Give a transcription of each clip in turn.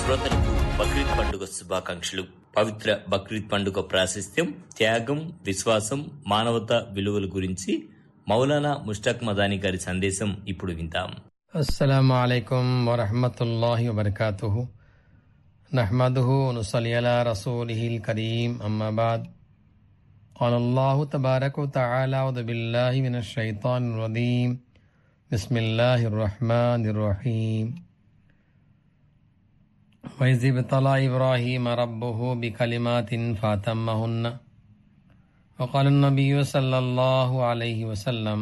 శ్రోతలకు బక్రీద్ పండుగ శుభాకాంక్షలు పవిత్ర బక్రీద్ పండుగ ప్రాశస్త్యం త్యాగం విశ్వాసం మానవత విలువల గురించి మౌలానా ముష్టాక్ మదాని గారి సందేశం ఇప్పుడు విందాం السلام عليكم ورحمة الله وبركاته نحمده ونصلي على رسوله الكريم أما بعد قال الله تبارك وتعالى أعوذ بالله من الشيطان الرجيم بسم الله الرحمن الرحيم وإذ ابتلى إبراهيم ربه بكلمات فأتمهن وقال النبي صلى الله عليه وسلم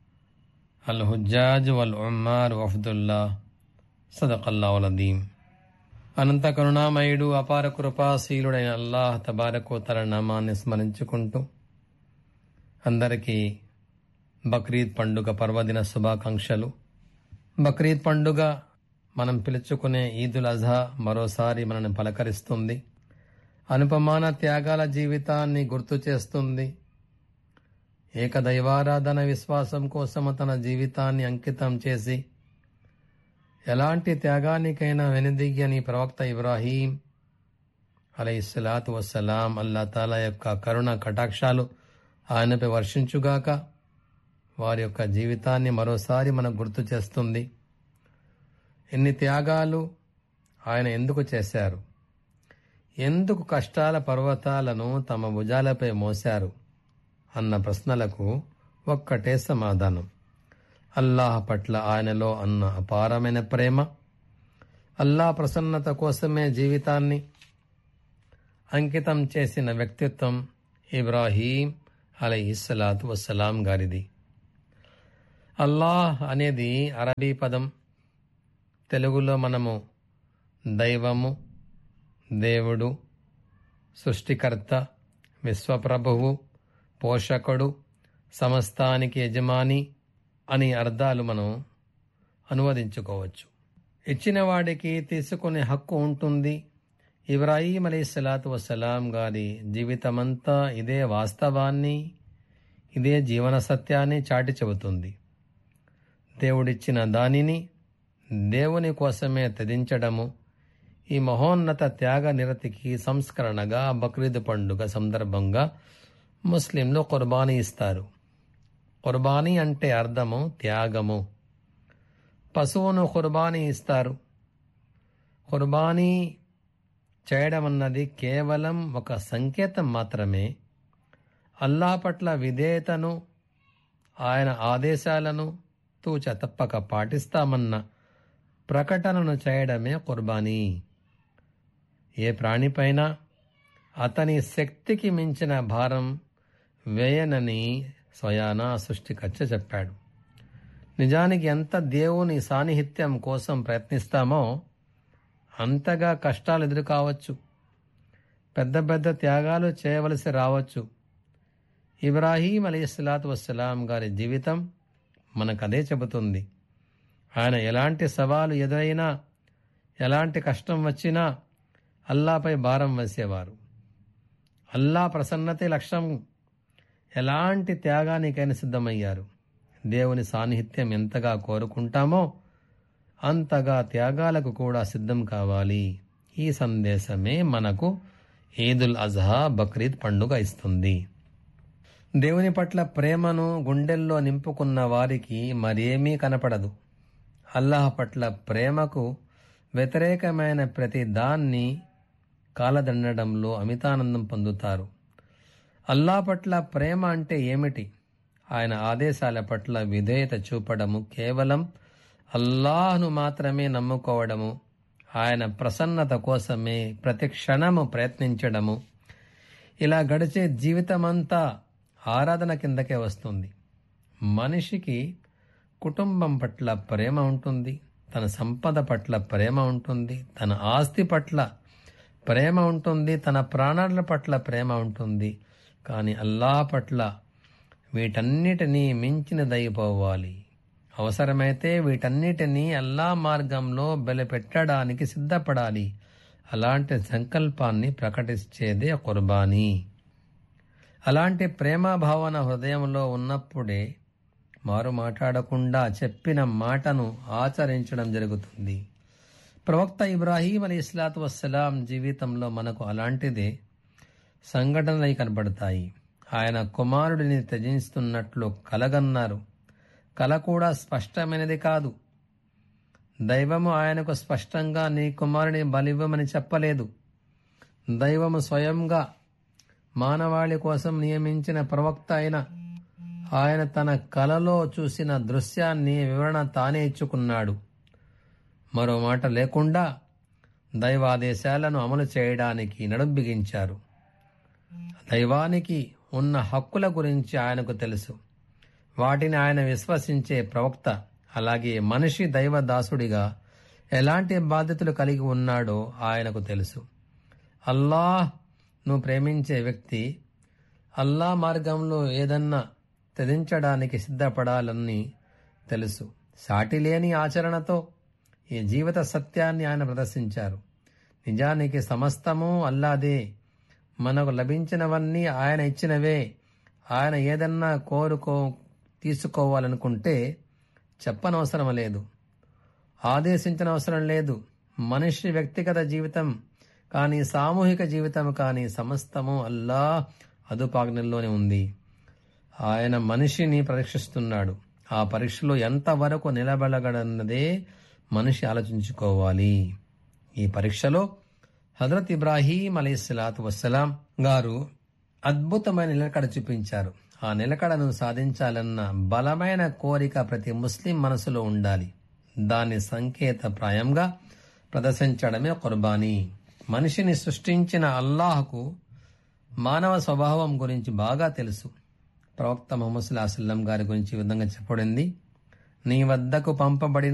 الحجاج والعمار వఫ్దుల్లా సదకల్లాహులదీం అనంత కరుణామయుడు అపార కృపాశీలుడైన అల్లాహ్ తబారకు తన నామాన్ని స్మరించుకుంటూ అందరికీ బక్రీద్ పండుగ పర్వదిన శుభాకాంక్షలు బక్రీద్ పండుగ మనం పిలుచుకునే ఈదుల్ అజహా మరోసారి మనల్ని పలకరిస్తుంది అనుపమాన త్యాగాల జీవితాన్ని గుర్తు చేస్తుంది ఏకదైవారాధన విశ్వాసం కోసం తన జీవితాన్ని అంకితం చేసి ఎలాంటి త్యాగానికైనా వెనుదిగ్గని ప్రవక్త ఇబ్రాహీం అలైహిస్సలాతు వస్సలాం అల్లా తాలా యొక్క కరుణ కటాక్షాలు ఆయనపై వర్షించుగాక వారి యొక్క జీవితాన్ని మరోసారి మనకు గుర్తు చేస్తుంది ఎన్ని త్యాగాలు ఆయన ఎందుకు చేశారు ఎందుకు కష్టాల పర్వతాలను తమ భుజాలపై మోశారు అన్న ప్రశ్నలకు ఒక్కటే సమాధానం అల్లాహ్ పట్ల ఆయనలో అన్న అపారమైన ప్రేమ అల్లాహ్ ప్రసన్నత కోసమే జీవితాన్ని అంకితం చేసిన వ్యక్తిత్వం ఇబ్రాహీం అలైహిస్సలాతు వస్సలాం గారిది అల్లాహ్ అనేది అరబీ పదం తెలుగులో మనము దైవము దేవుడు సృష్టికర్త విశ్వప్రభువు పోషకుడు సమస్తానికి యజమాని అని అర్థాలు మనం అనువదించుకోవచ్చు ఇచ్చిన వాడికి తీసుకునే హక్కు ఉంటుంది ఇబ్రాహీం అలీ సలాతు వసలాం గారి జీవితమంతా ఇదే వాస్తవాన్ని ఇదే జీవన సత్యాన్ని చాటి చెబుతుంది దేవుడిచ్చిన దానిని దేవుని కోసమే త్యజించడము ఈ మహోన్నత త్యాగ నిరతికి సంస్కరణగా బక్రీద్ పండుగ సందర్భంగా ముస్లింలు కుర్బానీ ఇస్తారు కుర్బానీ అంటే అర్థము త్యాగము పశువును కుర్బానీ ఇస్తారు కుర్బానీ చేయడం అన్నది కేవలం ఒక సంకేతం మాత్రమే అల్లా పట్ల విధేయతను ఆయన ఆదేశాలను తూచ తప్పక పాటిస్తామన్న ప్రకటనను చేయడమే కుర్బానీ ఏ ప్రాణిపైన అతని శక్తికి మించిన భారం వేయనని స్వయాన సృష్టికర్త చెప్పాడు నిజానికి ఎంత దేవుని సాన్నిహిత్యం కోసం ప్రయత్నిస్తామో అంతగా కష్టాలు ఎదురుకావచ్చు పెద్ద పెద్ద త్యాగాలు చేయవలసి రావచ్చు ఇబ్రాహీం అలీస్లాతు వస్సలాం గారి జీవితం మనకదే చెబుతుంది ఆయన ఎలాంటి సవాలు ఎదురైనా ఎలాంటి కష్టం వచ్చినా అల్లాపై భారం వేసేవారు అల్లా ప్రసన్నతే లక్ష్యం ఎలాంటి త్యాగానికైనా సిద్ధమయ్యారు దేవుని సాన్నిహిత్యం ఎంతగా కోరుకుంటామో అంతగా త్యాగాలకు కూడా సిద్ధం కావాలి ఈ సందేశమే మనకు ఈదుల్ అజహా బక్రీద్ పండుగ ఇస్తుంది దేవుని పట్ల ప్రేమను గుండెల్లో నింపుకున్న వారికి మరేమీ కనపడదు అల్లాహ్ పట్ల ప్రేమకు వ్యతిరేకమైన ప్రతి దాన్ని కాలదండడంలో అమితానందం పొందుతారు అల్లా పట్ల ప్రేమ అంటే ఏమిటి ఆయన ఆదేశాల పట్ల విధేయత చూపడము కేవలం అల్లాహ్ను మాత్రమే నమ్ముకోవడము ఆయన ప్రసన్నత కోసమే ప్రతి క్షణము ప్రయత్నించడము ఇలా గడిచే జీవితమంతా ఆరాధన కిందకే వస్తుంది మనిషికి కుటుంబం పట్ల ప్రేమ ఉంటుంది తన సంపద పట్ల ప్రేమ ఉంటుంది తన ఆస్తి పట్ల ప్రేమ ఉంటుంది తన ప్రాణాల పట్ల ప్రేమ ఉంటుంది కానీ అల్లా పట్ల వీటన్నిటినీ మించినదైపోవాలి అవసరమైతే వీటన్నిటినీ అల్లా మార్గంలో బలిపెట్టడానికి సిద్ధపడాలి అలాంటి సంకల్పాన్ని ప్రకటించేదే కుర్బానీ అలాంటి ప్రేమ భావన హృదయంలో ఉన్నప్పుడే మారు మాట్లాడకుండా చెప్పిన మాటను ఆచరించడం జరుగుతుంది ప్రవక్త ఇబ్రాహీం అలీ ఇస్లాతు వస్సలాం జీవితంలో మనకు అలాంటిదే సంఘటనలు కనబడతాయి ఆయన కుమారుడిని త్యజిస్తున్నట్లు కలగన్నారు కల కూడా స్పష్టమైనది కాదు దైవము ఆయనకు స్పష్టంగా నీ కుమారుని బలివ్వమని చెప్పలేదు దైవము స్వయంగా మానవాళి కోసం నియమించిన ప్రవక్త అయిన ఆయన తన కలలో చూసిన దృశ్యాన్ని వివరణ తానే ఇచ్చుకున్నాడు మరో మాట లేకుండా దైవాదేశాలను అమలు చేయడానికి నడుం బిగించారు దైవానికి ఉన్న హక్కుల గురించి ఆయనకు తెలుసు వాటిని ఆయన విశ్వసించే ప్రవక్త అలాగే మనిషి దైవ దాసుడిగా ఎలాంటి బాధ్యతలు కలిగి ఉన్నాడో ఆయనకు తెలుసు అల్లాహ్ నువ్వు ప్రేమించే వ్యక్తి అల్లా మార్గంలో ఏదన్నా త్యజించడానికి సిద్ధపడాలని తెలుసు సాటి లేని ఆచరణతో ఈ జీవిత సత్యాన్ని ఆయన ప్రదర్శించారు నిజానికి సమస్తము అల్లాదే మనకు లభించినవన్నీ ఆయన ఇచ్చినవే ఆయన ఏదన్నా కోరుకో తీసుకోవాలనుకుంటే చెప్పనవసరం లేదు ఆదేశించిన అవసరం లేదు మనిషి వ్యక్తిగత జీవితం కానీ సామూహిక జీవితం కానీ సమస్తము అల్లా అదుపాజ్ఞల్లోనే ఉంది ఆయన మనిషిని పరీక్షిస్తున్నాడు ఆ పరీక్షలో ఎంతవరకు నిలబడగడన్నదే మనిషి ఆలోచించుకోవాలి ఈ పరీక్షలో హజరత్ ఇబ్రాహీం అలీస్లాతు వస్సలాం గారు అద్భుతమైన నిలకడ చూపించారు ఆ నిలకడను సాధించాలన్న బలమైన కోరిక ప్రతి ముస్లిం మనసులో ఉండాలి దాన్ని సంకేత ప్రాయంగా ప్రదర్శించడమే కుర్బానీ మనిషిని సృష్టించిన అల్లాహకు మానవ స్వభావం గురించి బాగా తెలుసు ప్రవక్త ముహమ్మద్ సుల్లాహం గారి గురించి ఈ విధంగా చెప్పబడింది నీ వద్దకు పంపబడిన